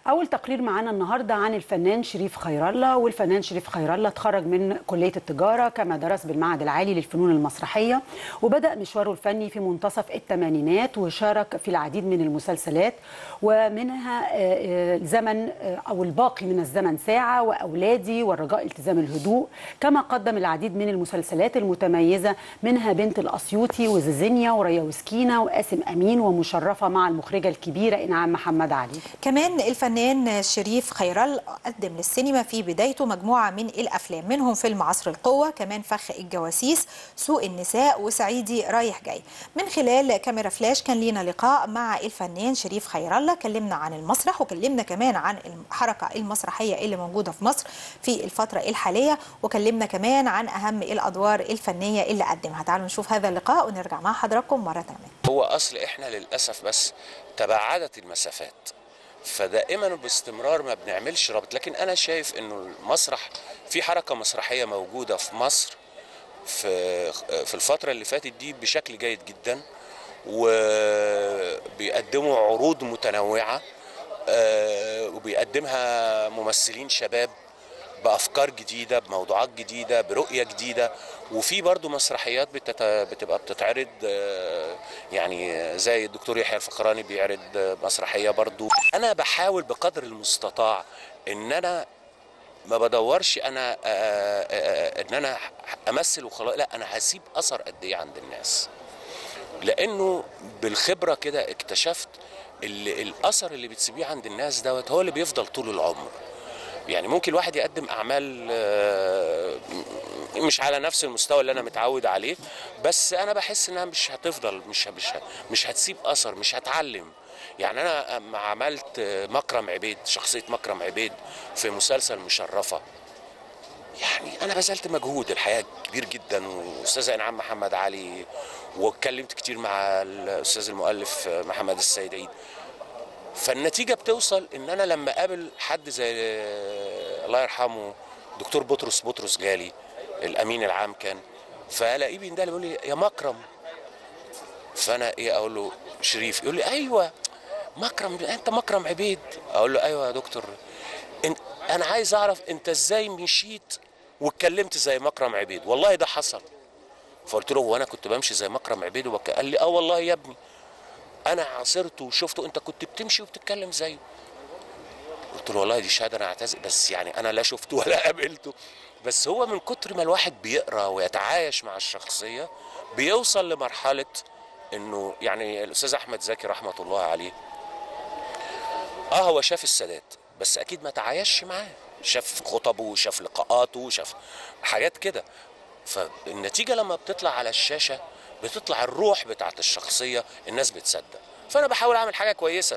اول تقرير معانا النهارده عن الفنان شريف خير الله والفنان شريف خير الله اتخرج من كليه التجاره كما درس بالمعهد العالي للفنون المسرحيه وبدا مشواره الفني في منتصف الثمانينات وشارك في العديد من المسلسلات ومنها آه، آه، زمن آه، او الباقي من الزمن ساعه واولادي والرجاء التزام الهدوء كما قدم العديد من المسلسلات المتميزه منها بنت الاسيوطي وزيزينيا وريا وسكينه وقاسم امين ومشرفه مع المخرجه الكبيره انعام محمد علي كمان الفنان شريف خيرال قدم للسينما في بدايته مجموعة من الأفلام منهم فيلم عصر القوة كمان فخ الجواسيس سوق النساء وسعيدي رايح جاي من خلال كاميرا فلاش كان لينا لقاء مع الفنان شريف خيرالله كلمنا عن المسرح وكلمنا كمان عن الحركة المسرحية اللي موجودة في مصر في الفترة الحالية وكلمنا كمان عن أهم الأدوار الفنية اللي قدمها تعالوا نشوف هذا اللقاء ونرجع مع حضراتكم مرة تانية هو اصل احنا للاسف بس تباعدت المسافات فدائما باستمرار ما بنعملش رابط لكن انا شايف انه المسرح في حركه مسرحيه موجوده في مصر في في الفتره اللي فاتت دي بشكل جيد جدا وبيقدموا عروض متنوعه آه، وبيقدمها ممثلين شباب بافكار جديده بموضوعات جديده برؤيه جديده وفي برضو مسرحيات بتت... بتبقى بتتعرض آه، يعني زي الدكتور يحيى الفخراني بيعرض آه، مسرحيه برضو انا بحاول بقدر المستطاع ان انا ما بدورش انا آه، آه، آه، ان انا امثل وخلاص لا انا هسيب اثر قد ايه عند الناس لانه بالخبره كده اكتشفت اللي الاثر اللي بتسيبيه عند الناس دوت هو اللي بيفضل طول العمر يعني ممكن الواحد يقدم اعمال آه، مش على نفس المستوى اللي انا متعود عليه بس انا بحس انها مش هتفضل مش مش مش هتسيب اثر مش هتعلم يعني انا أما عملت آه، مكرم عبيد شخصيه مكرم عبيد في مسلسل مشرفه يعني انا بذلت مجهود الحقيقه كبير جدا واستاذه انعام محمد علي واتكلمت كتير مع الاستاذ المؤلف محمد السيد عيد فالنتيجه بتوصل ان انا لما اقابل حد زي الله يرحمه دكتور بطرس بطرس جالي الامين العام كان فالاقيه بيندهلي بيقول لي يا مكرم فانا ايه اقول له شريف يقول لي ايوه مكرم انت مكرم عبيد اقول له ايوه يا دكتور إن انا عايز اعرف انت ازاي مشيت واتكلمت زي مكرم عبيد والله ده حصل فقلت له هو انا كنت بمشي زي مكرم عبيد وبك... قال لي اه والله يا ابني انا عاصرته وشفته انت كنت بتمشي وبتتكلم زيه قلت له والله دي شهاده انا اعتذر بس يعني انا لا شفته ولا قابلته بس هو من كتر ما الواحد بيقرا ويتعايش مع الشخصيه بيوصل لمرحله انه يعني الاستاذ احمد زكي رحمه الله عليه اه هو شاف السادات بس اكيد ما تعايشش معاه شاف خطبه شاف لقاءاته شاف حاجات كده فالنتيجه لما بتطلع على الشاشه بتطلع الروح بتاعت الشخصيه الناس بتصدق فانا بحاول اعمل حاجه كويسه